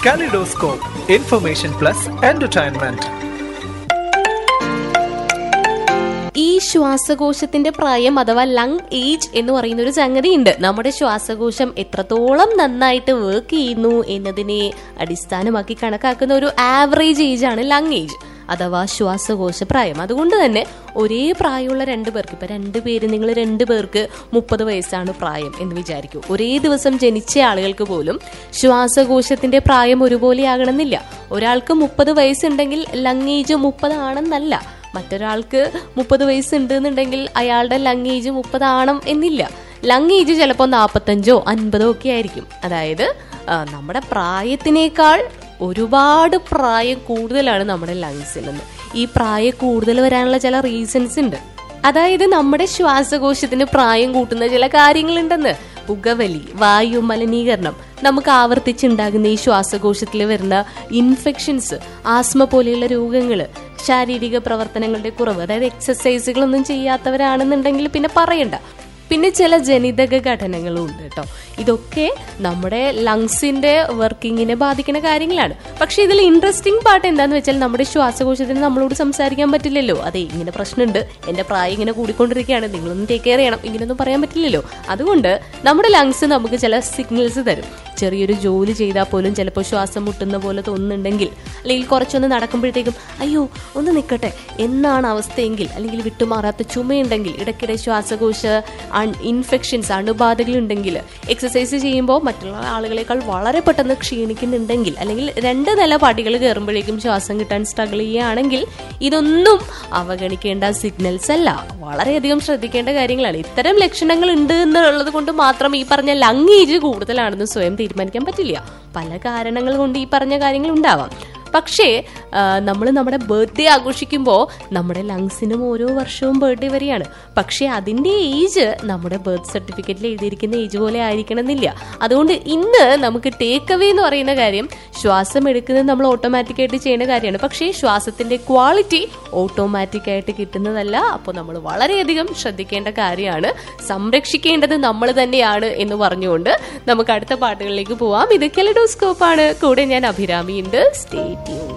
Kaleidoscope, information plus entertainment. ഈ ശ്വാസകോശത്തിന്റെ പ്രായം അഥവാ ലങ് ഏജ് എന്ന് പറയുന്ന ഒരു സംഗതിയുണ്ട് നമ്മുടെ ശ്വാസകോശം എത്രത്തോളം നന്നായിട്ട് വർക്ക് ചെയ്യുന്നു എന്നതിനെ അടിസ്ഥാനമാക്കി കണക്കാക്കുന്ന ഒരു ആവറേജ് ഏജ് ആണ് ലങ് ഏജ് അഥവാ ശ്വാസകോശ പ്രായം അതുകൊണ്ട് തന്നെ ഒരേ പ്രായമുള്ള രണ്ട് പേർക്ക് ഇപ്പൊ രണ്ട് പേര് നിങ്ങൾ രണ്ട് പേർക്ക് മുപ്പത് വയസ്സാണ് പ്രായം എന്ന് വിചാരിക്കൂ ഒരേ ദിവസം ജനിച്ച ആളുകൾക്ക് പോലും ശ്വാസകോശത്തിന്റെ പ്രായം ഒരുപോലെ ആകണമെന്നില്ല ഒരാൾക്ക് മുപ്പത് വയസ്സുണ്ടെങ്കിൽ ലങ് ഏജ് മുപ്പതാണെന്നല്ല മറ്റൊരാൾക്ക് മുപ്പത് വയസ്സുണ്ട് എന്നുണ്ടെങ്കിൽ അയാളുടെ ലങ് ഏജ് മുപ്പതാണം എന്നില്ല ലങ് ഏജ് ചിലപ്പോൾ നാൽപ്പത്തഞ്ചോ അൻപതോ ഒക്കെ ആയിരിക്കും അതായത് ആ, നമ്മുടെ പ്രായത്തിനേക്കാൾ ഒരുപാട് പ്രായം കൂടുതലാണ് നമ്മുടെ ലങ്സിലെന്ന് ഈ പ്രായം കൂടുതൽ വരാനുള്ള ചില റീസൺസ് ഉണ്ട് അതായത് നമ്മുടെ ശ്വാസകോശത്തിന് പ്രായം കൂട്ടുന്ന ചില കാര്യങ്ങളുണ്ടെന്ന് പുകവലി വായു മലിനീകരണം നമുക്ക് ആവർത്തിച്ചുണ്ടാകുന്ന ഈ ശ്വാസകോശത്തിൽ വരുന്ന ഇൻഫെക്ഷൻസ് ആസ്മ പോലെയുള്ള രോഗങ്ങൾ ശാരീരിക പ്രവർത്തനങ്ങളുടെ കുറവ് അതായത് എക്സസൈസുകളൊന്നും ചെയ്യാത്തവരാണെന്നുണ്ടെങ്കിൽ പിന്നെ പറയണ്ട പിന്നെ ചില ജനിതക ഘടനകളും ഉണ്ട് കേട്ടോ ഇതൊക്കെ നമ്മുടെ ലങ്സിന്റെ വർക്കിങ്ങിനെ ബാധിക്കുന്ന കാര്യങ്ങളാണ് പക്ഷെ ഇതിൽ ഇൻട്രസ്റ്റിംഗ് പാർട്ട് എന്താന്ന് വെച്ചാൽ നമ്മുടെ ശ്വാസകോശത്തിന് നമ്മളോട് സംസാരിക്കാൻ പറ്റില്ലല്ലോ അതെ ഇങ്ങനെ പ്രശ്നമുണ്ട് എന്റെ പ്രായം ഇങ്ങനെ കൂടിക്കൊണ്ടിരിക്കുകയാണ് നിങ്ങളൊന്നും ടേക്ക് കെയർ ചെയ്യണം ഇങ്ങനെയൊന്നും പറയാൻ പറ്റില്ലല്ലോ അതുകൊണ്ട് നമ്മുടെ ലങ്സ് നമുക്ക് ചില സിഗ്നൽസ് തരും ചെറിയൊരു ജോലി ചെയ്താൽ പോലും ചിലപ്പോൾ ശ്വാസം മുട്ടുന്ന പോലെ തോന്നുന്നുണ്ടെങ്കിൽ അല്ലെങ്കിൽ കുറച്ചൊന്ന് നടക്കുമ്പോഴത്തേക്കും അയ്യോ ഒന്ന് നിൽക്കട്ടെ എന്നാണ് അവസ്ഥയെങ്കിൽ അല്ലെങ്കിൽ വിട്ടുമാറാത്ത ചുമയുണ്ടെങ്കിൽ ഇടയ്ക്കിടെ ശ്വാസകോശ ഇൻഫെക്ഷൻസ് അണുബാധകൾ ഉണ്ടെങ്കിൽ എക്സസൈസ് ചെയ്യുമ്പോൾ മറ്റുള്ള ആളുകളെക്കാൾ വളരെ പെട്ടെന്ന് ക്ഷീണിക്കുന്നുണ്ടെങ്കിൽ അല്ലെങ്കിൽ രണ്ട് നില പടികൾ കയറുമ്പോഴേക്കും ശ്വാസം കിട്ടാൻ സ്ട്രഗിൾ ചെയ്യുകയാണെങ്കിൽ ഇതൊന്നും അവഗണിക്കേണ്ട സിഗ്നൽസ് അല്ല വളരെയധികം ശ്രദ്ധിക്കേണ്ട കാര്യങ്ങളാണ് ഇത്തരം ലക്ഷണങ്ങൾ ഉണ്ട് എന്നുള്ളത് കൊണ്ട് മാത്രം ഈ പറഞ്ഞ ലങ് ഏജ് കൂടുതലാണെന്ന് സ്വയം തീരുമാനിക്കാൻ പറ്റില്ല പല കാരണങ്ങൾ കൊണ്ട് ഈ പറഞ്ഞ കാര്യങ്ങൾ ഉണ്ടാവാം പക്ഷേ നമ്മൾ നമ്മുടെ ബർത്ത്ഡേ ആഘോഷിക്കുമ്പോൾ നമ്മുടെ ലങ്സിനും ഓരോ വർഷവും ബർത്ത്ഡേ വരെയാണ് പക്ഷേ അതിൻ്റെ ഏജ് നമ്മുടെ ബർത്ത് സർട്ടിഫിക്കറ്റിൽ എഴുതിയിരിക്കുന്ന ഏജ് പോലെ ആയിരിക്കണമെന്നില്ല അതുകൊണ്ട് ഇന്ന് നമുക്ക് ടേക്ക് അവേ എന്ന് പറയുന്ന കാര്യം ശ്വാസം എടുക്കുന്നത് നമ്മൾ ഓട്ടോമാറ്റിക്കായിട്ട് ചെയ്യുന്ന കാര്യമാണ് പക്ഷേ ശ്വാസത്തിൻ്റെ ക്വാളിറ്റി ഓട്ടോമാറ്റിക്കായിട്ട് കിട്ടുന്നതല്ല അപ്പോൾ നമ്മൾ വളരെയധികം ശ്രദ്ധിക്കേണ്ട കാര്യമാണ് സംരക്ഷിക്കേണ്ടത് നമ്മൾ തന്നെയാണ് എന്ന് പറഞ്ഞുകൊണ്ട് നമുക്ക് അടുത്ത പാട്ടുകളിലേക്ക് പോവാം ഇത് കെലഡോസ്കോപ്പ് ആണ് കൂടെ ഞാൻ അഭിരാമി ഉണ്ട് സ്റ്റേ ട്യൂൺ